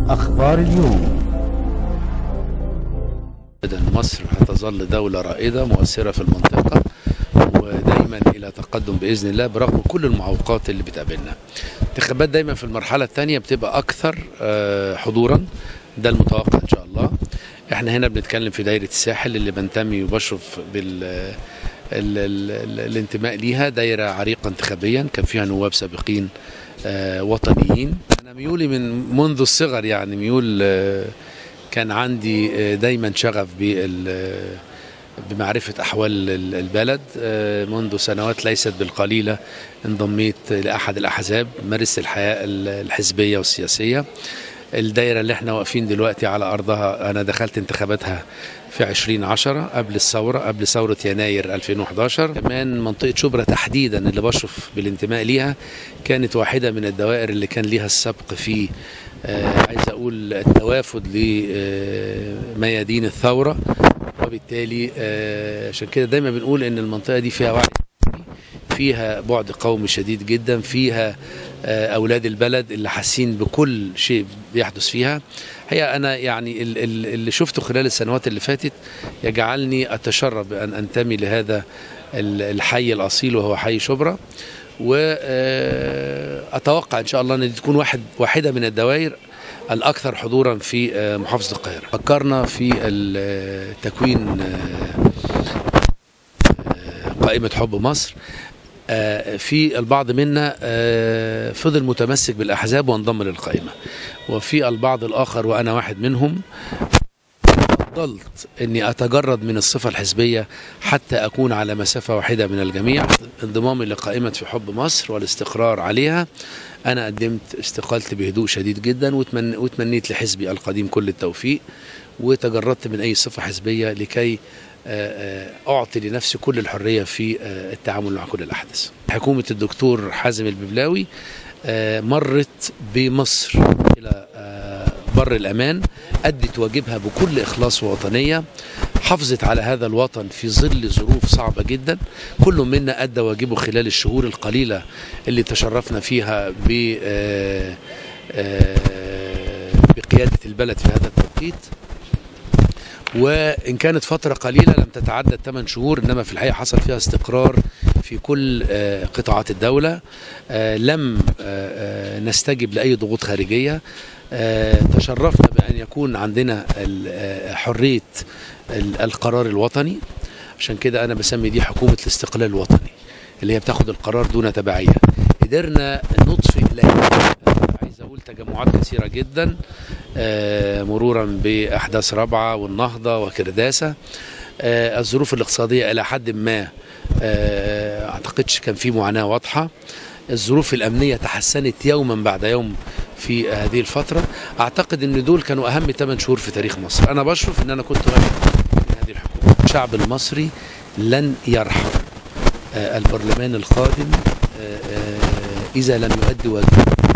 أخبار اليوم أبدا مصر هتظل دولة رائدة مؤثرة في المنطقة ودايما إلى تقدم بإذن الله برغم كل المعوقات اللي بتقابلنا انتخابات دايما في المرحلة الثانية بتبقى أكثر آه، حضورا ده المتوقع إن شاء الله احنا هنا بنتكلم في دايرة الساحل اللي بنتمي وبشرف بال ال ال ال الانتماء ليها دايرة عريقة انتخابيا كان فيها نواب سابقين آه، وطنيين أنا ميولي من منذ الصغر يعني ميول آه، كان عندي آه، دايما شغف بال بمعرفة أحوال ال- البلد آه، منذ سنوات ليست بالقليلة انضميت لأحد الأحزاب مارست الحياة ال- الحزبية والسياسية الدايرة اللي احنا واقفين دلوقتي على أرضها أنا دخلت انتخاباتها في 2010 قبل الثورة قبل ثورة يناير 2011 كمان منطقة شبرا تحديدا اللي بشرف بالانتماء ليها كانت واحدة من الدوائر اللي كان ليها السبق في آه، عايز أقول التوافد لميادين الثورة وبالتالي آه، عشان كده دايما بنقول ان المنطقه دي فيها وعي فيها بعد قومي شديد جدا فيها آه، اولاد البلد اللي حاسين بكل شيء بيحدث فيها هي انا يعني ال- ال- اللي شفته خلال السنوات اللي فاتت يجعلني اتشرف بان انتمي لهذا ال- الحي الاصيل وهو حي شبرا واتوقع ان شاء الله ان دي تكون واحد واحده من الدوائر الاكثر حضورا في آه، محافظه القاهره فكرنا في ال- تكوين آه، آه، قائمه حب مصر آه، في البعض منا آه، فضل متمسك بالاحزاب وانضم للقائمه وفي البعض الاخر وانا واحد منهم فضلت اني اتجرد من الصفه الحزبيه حتى اكون على مسافه واحده من الجميع انضمامي لقائمه في حب مصر والاستقرار عليها انا قدمت استقالتي بهدوء شديد جدا وتمن وتمنيت لحزبي القديم كل التوفيق وتجردت من اي صفه حزبيه لكي آه، آه، اعطي لنفسي كل الحريه في آه، التعامل مع كل الاحداث. حكومه الدكتور حازم الببلاوي آه، مرت بمصر الى آه، بر الامان ادت واجبها بكل اخلاص ووطنيه حافظت على هذا الوطن في ظل ظروف صعبه جدا كل منا ادى واجبه خلال الشهور القليله اللي تشرفنا فيها ب آه، آه، بقياده البلد في هذا التوقيت وان كانت فتره قليله لم تتعدى الثمان شهور انما في الحقيقه حصل فيها استقرار في كل آه، قطاعات الدوله آه، لم آه، آه، نستجب لاي ضغوط خارجيه آه، تشرفنا بان يكون عندنا ال- آه، حريه ال- القرار الوطني عشان كده انا بسمي دي حكومه الاستقلال الوطني اللي هي بتاخد القرار دون تبعيه قدرنا نطفئ لهيب عايز اقول تجمعات كثيره جدا آه، مرورا باحداث رابعه والنهضه وكرداسه آه، الظروف الاقتصاديه الى حد ما آه، اعتقدش كان في معاناه واضحه الظروف الامنيه تحسنت يوما بعد يوم في هذه الفتره اعتقد ان دول كانوا اهم 8 شهور في تاريخ مصر انا بشرف ان انا كنت واحد من هذه الحكومه الشعب المصري لن يرحم آه، البرلمان القادم آه، آه، اذا لم يؤدي واجبه